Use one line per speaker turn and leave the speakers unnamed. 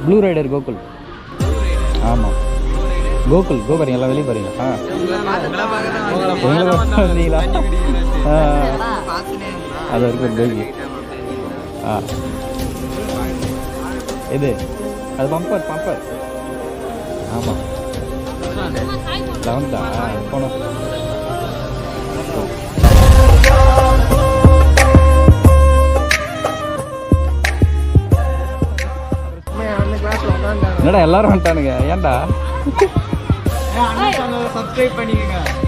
blue rider Gokul ஆமாம் கோகுல் கோபுரம் எல்லாம் வெளியே போறீங்க ஆ எங்களை பார்த்து வந்தீங்களா ஆ அது இருக்கு பேகி ஆ இது அது பம்பர் பம்பர் ஆமாம் லெவன்த்தா போனோம் என்னடா எல்லாரும் வந்துட்டானுங்க ஏன்டா
சப்ஸ்கிரைப் பண்ணிக்கங்க